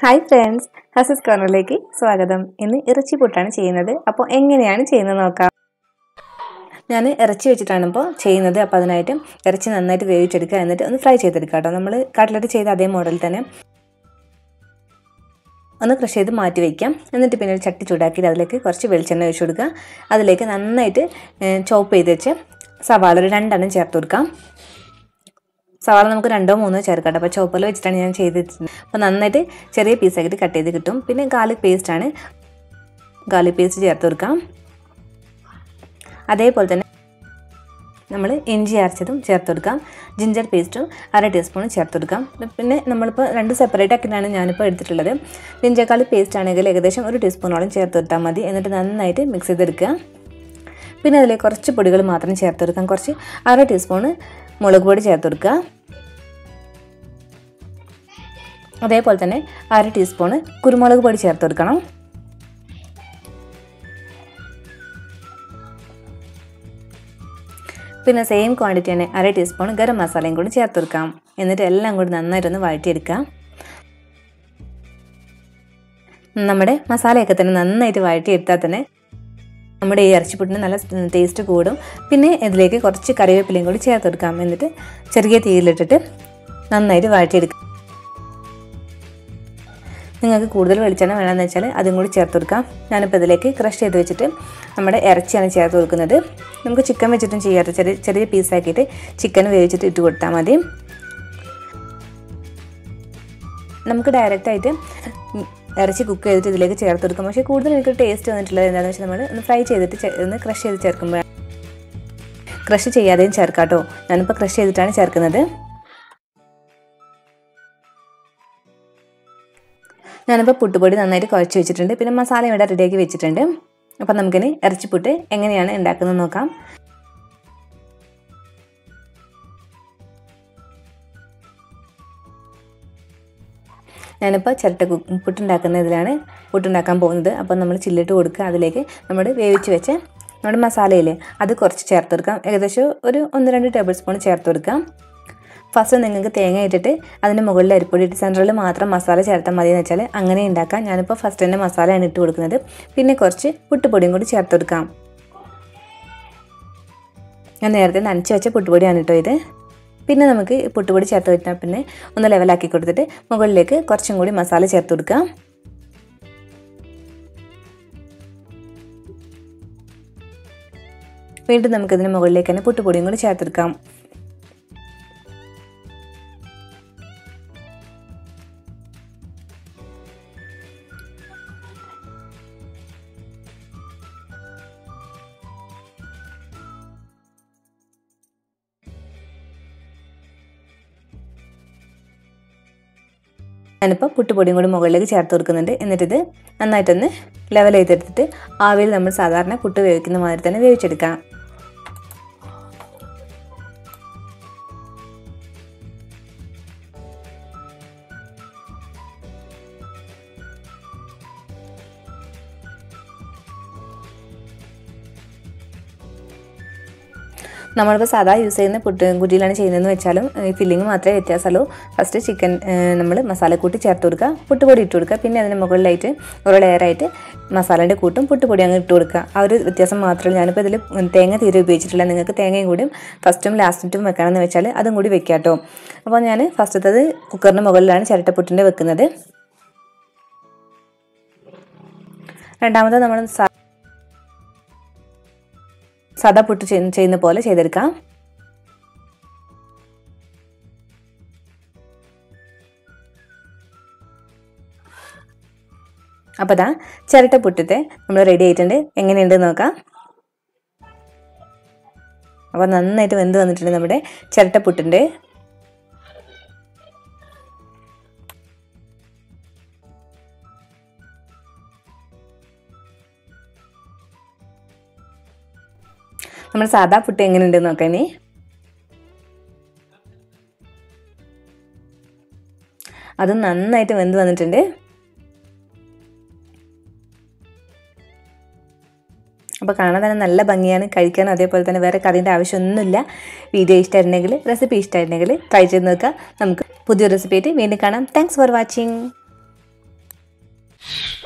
hi friends ഹസസ് കോർണറിലേക്ക് സ്വാഗതം ഇന്ന് ഇറച്ചി പുട്ടാണ് ചെയ്യുന്നത് അപ്പോൾ എങ്ങനെയാണ് ചെയ്യുന്നത് നോക്കാം ഞാൻ ഇറച്ചി വെച്ചിട്ടാണ് ഇപ്പോൾ ചെയ്യുന്നത് അപ്പോൾ അതിനായിട്ട് ഇറച്ചി നന്നായിട്ട് വേവിച്ചെടുക്കുക എന്നിട്ട് ഒന്ന് ഫ്രൈ ചെയ്തെടുക്കുക കേട്ടോ നമ്മൾ കട്ട്ലറ്റ് ചെയ്ത അതേ മോഡൽ തന്നെ ഒന്ന് ക്രഷ് ചെയ്ത് മാറ്റി വയ്ക്കാം എന്നിട്ട് പിന്നെ ഒരു ചട്ടി ചൂടാക്കിയിട്ട് അതിലേക്ക് കുറച്ച് വെളിച്ചെണ്ണ ഒഴിച്ച് കൊടുക്കുക അതിലേക്ക് നന്നായിട്ട് ചോപ്പ് ചെയ്ത് വെച്ച് സവാള ഒരു രണ്ടെണ്ണം ചേർത്ത് കൊടുക്കാം സവാള നമുക്ക് രണ്ടോ മൂന്നോ ചേർക്കാം അപ്പോൾ ചോപ്പറിൽ വെച്ചിട്ടാണ് ഞാൻ ചെയ്തിട്ടുള്ളത് അപ്പോൾ നന്നായിട്ട് ചെറിയ പീസാക്കിയിട്ട് കട്ട് ചെയ്ത് കിട്ടും പിന്നെ ഗാർലിക് പേസ്റ്റാണ് ഗാർലിക് പേസ്റ്റ് ചേർത്ത് കൊടുക്കാം അതേപോലെ തന്നെ നമ്മൾ ഇഞ്ചി അരച്ചതും ചേർത്ത് കൊടുക്കാം ജിഞ്ചർ പേസ്റ്റും അര ടീസ്പൂൺ ചേർത്ത് കൊടുക്കാം പിന്നെ നമ്മളിപ്പോൾ രണ്ട് സെപ്പറേറ്റ് ആക്കിയിട്ടാണ് ഞാനിപ്പോൾ എടുത്തിട്ടുള്ളത് ജിഞ്ചർ പേസ്റ്റ് ആണെങ്കിൽ ഏകദേശം ഒരു ടീസ്പൂണോളം ചേർത്ത് കൊടുത്താൽ മതി എന്നിട്ട് നന്നായിട്ട് മിക്സ് ചെയ്തെടുക്കുക പിന്നെ അതിൽ കുറച്ച് പൊടികൾ മാത്രം ചേർത്ത് കൊടുക്കാം കുറച്ച് അര ടീസ്പൂണ് മുളക് പൊടി ചേർത്ത് കൊടുക്കുക അതേപോലെ തന്നെ അര ടീസ്പൂണ് കുരുമുളക് പൊടി ചേർത്ത് കൊടുക്കണം പിന്നെ സെയിം ക്വാണ്ടിറ്റി തന്നെ അര ടീസ്പൂൺ ഗരം മസാലയും കൂടി ചേർത്ത് കൊടുക്കാം എന്നിട്ട് എല്ലാം കൂടി നന്നായിട്ടൊന്ന് വഴറ്റിയെടുക്കാം നമ്മുടെ മസാലയൊക്കെ തന്നെ നന്നായിട്ട് വഴറ്റിയെടുത്താൽ തന്നെ നമ്മുടെ ഈ ഇറച്ചിപ്പുട്ടിന് നല്ല ടേസ്റ്റ് കൂടും പിന്നെ ഇതിലേക്ക് കുറച്ച് കറിവേപ്പിലയും കൂടി ചേർത്ത് കൊടുക്കാം എന്നിട്ട് ചെറിയ തീയിലിട്ടിട്ട് നന്നായിട്ട് വഴറ്റിയെടുക്കാം നിങ്ങൾക്ക് കൂടുതൽ വെളിച്ചെണ്ണ വേണമെന്ന് വെച്ചാൽ അതും കൂടി ചേർത്ത് കൊടുക്കാം ഞാനിപ്പോൾ ഇതിലേക്ക് ക്രഷ് ചെയ്ത് വെച്ചിട്ട് നമ്മുടെ ഇറച്ചിയാണ് ചേർത്ത് കൊടുക്കുന്നത് നമുക്ക് ചിക്കൻ വെച്ചിട്ടും ചെയ്യാറ് ചെറിയ ചെറിയ പീസാക്കിയിട്ട് ചിക്കൻ വേവിച്ചിട്ട് ഇട്ട് കൊടുത്താൽ മതി നമുക്ക് ഡയറക്റ്റായിട്ട് ഇറച്ചി കുക്ക് ചെയ്തിട്ട് ഇതിലേക്ക് ചേർത്ത് കൊടുക്കും പക്ഷേ കൂടുതൽ എനിക്ക് ടേസ്റ്റ് വന്നിട്ടുള്ളത് എന്താണെന്ന് വെച്ചാൽ നമ്മൾ ഒന്ന് ഫ്രൈ ചെയ്തിട്ട് ഒന്ന് ക്രഷ് ചെയ്ത് ചേർക്കുമ്പോൾ ക്രഷ് ചെയ്യാതെയും ചേർക്കാം കേട്ടോ ഞാനിപ്പോൾ ക്രഷ് ചെയ്തിട്ടാണ് ചേർക്കുന്നത് ഞാനിപ്പോൾ പുട്ടുപൊടി നന്നായിട്ട് കുഴച്ച് വെച്ചിട്ടുണ്ട് പിന്നെ മസാല ഇവിടെ റെഡിയാക്കി വെച്ചിട്ടുണ്ട് അപ്പം നമുക്കിനി ഇറച്ചിപ്പുട്ട് എങ്ങനെയാണ് ഉണ്ടാക്കുന്നത് നോക്കാം ഞാനിപ്പോൾ ചിരട്ട പുട്ടുണ്ടാക്കുന്ന ഇതിലാണ് പുട്ടുണ്ടാക്കാൻ പോകുന്നത് അപ്പോൾ നമ്മൾ ചില്ലിട്ട് കൊടുക്കുക അതിലേക്ക് നമ്മൾ വേവിച്ച് വെച്ച നമ്മുടെ മസാലയില്ലേ അത് കുറച്ച് ചേർത്ത് കൊടുക്കാം ഏകദേശം ഒരു ഒന്ന് രണ്ട് ടേബിൾ സ്പൂൺ ചേർത്ത് കൊടുക്കാം ഫസ്റ്റ് നിങ്ങൾക്ക് തേങ്ങ ഇട്ടിട്ട് അതിൻ്റെ മുകളിൽ അരിപ്പൊടി ഇട്ട് സെൻറ്ററിൽ മാത്രം മസാല ചേർത്താൽ മതി എന്ന് വെച്ചാൽ അങ്ങനെ ഉണ്ടാക്കാം ഞാനിപ്പോൾ ഫസ്റ്റ് തന്നെ മസാലയാണ് ഇട്ട് കൊടുക്കുന്നത് പിന്നെ കുറച്ച് പുട്ടുപൊടിയും കൂടി ചേർത്ത് കൊടുക്കാം ഞാൻ നേരത്തെ നനച്ച് വെച്ച പുട്ടുപൊടിയാണ് കേട്ടോ ഇത് പിന്നെ നമുക്ക് പുട്ടുപൊടി ചേർത്ത് വെച്ചാൽ പിന്നെ ഒന്ന് ലെവലാക്കി കൊടുത്തിട്ട് മുകളിലേക്ക് കുറച്ചും കൂടി മസാല ചേർത്ത് കൊടുക്കാം വീണ്ടും നമുക്കിതിന് മുകളിലേക്ക് തന്നെ പുട്ടുപൊടിയും കൂടി ചേർത്തെടുക്കാം ഞാനിപ്പോൾ പുട്ടുപൊടിയും കൂടി മുകളിലേക്ക് ചേർത്ത് കൊടുക്കുന്നുണ്ട് എന്നിട്ടിത് നന്നായിട്ടൊന്ന് ലെവൽ ചെയ്തെടുത്തിട്ട് ആവിയിൽ നമ്മൾ സാധാരണ പുട്ട് വേവിക്കുന്ന മാതിരി തന്നെ വേവിച്ചെടുക്കാം നമ്മളിപ്പോൾ സാധാ യൂസ് ചെയ്യുന്ന പുട്ട് കുറ്റിയിലാണ് ചെയ്യുന്നതെന്ന് വെച്ചാലും ഫില്ലിങ് മാത്രമേ വ്യത്യാസമുള്ളൂ ഫസ്റ്റ് ചിക്കൻ നമ്മൾ മസാലക്കൂട്ടി ചേർത്ത് കൊടുക്കുക പുട്ടുപൊടി ഇട്ട് കൊടുക്കുക പിന്നെ അതിന് മുകളിലായിട്ട് ഒരു ലെയറായിട്ട് മസാലേൻ്റെ കൂട്ടും പുട്ടുപൊടി അങ്ങ് ഇട്ട് കൊടുക്കുക ആ ഒരു വ്യത്യാസം മാത്രമേ ഞാനിപ്പോൾ ഇതിൽ തേങ്ങ തീരെ ഉപയോഗിച്ചിട്ടില്ല നിങ്ങൾക്ക് തേങ്ങയും കൂടിയും ഫസ്റ്റും ലാസ്റ്റും വെക്കണമെന്ന് വെച്ചാൽ അതും കൂടി വെക്കാം കേട്ടോ അപ്പോൾ ഞാൻ ഫസ്റ്റത്തത് കുക്കറിന് മുകളിലാണ് ചിരട്ടപ്പുട്ടിൻ്റെ വെക്കുന്നത് രണ്ടാമത് നമ്മൾ സാദാ പുട്ട് ചെയ്യുന്ന പോലെ ചെയ്തെടുക്കാം അപ്പോൾ ഇതാ ചിരട്ട പുട്ടത്തെ നമ്മൾ റെഡി ആയിട്ടുണ്ട് എങ്ങനെയുണ്ട് നോക്കാം അപ്പോൾ നന്നായിട്ട് വെന്ത് വന്നിട്ടുണ്ട് നമ്മുടെ ചിരട്ട പുട്ടിൻ്റെ നമ്മൾ സാധാ പുട്ട് എങ്ങനെയുണ്ട് നോക്കാം ഇനി അത് നന്നായിട്ട് വെന്ത് വന്നിട്ടുണ്ട് അപ്പോൾ കാണാൻ തന്നെ നല്ല ഭംഗിയാണ് കഴിക്കാൻ അതേപോലെ തന്നെ വേറെ കറിൻ്റെ ആവശ്യമൊന്നുമില്ല വീഡിയോ ഇഷ്ടമായിരുന്നെങ്കിൽ റെസിപ്പി ഇഷ്ടമായിരുന്നെങ്കിൽ ട്രൈ ചെയ്ത് നോക്കുക നമുക്ക് പുതിയൊരു റെസിപ്പി ആയിട്ട് വീണ്ടും കാണാം താങ്ക്സ് ഫോർ വാച്ചിങ് ചെയ്യുക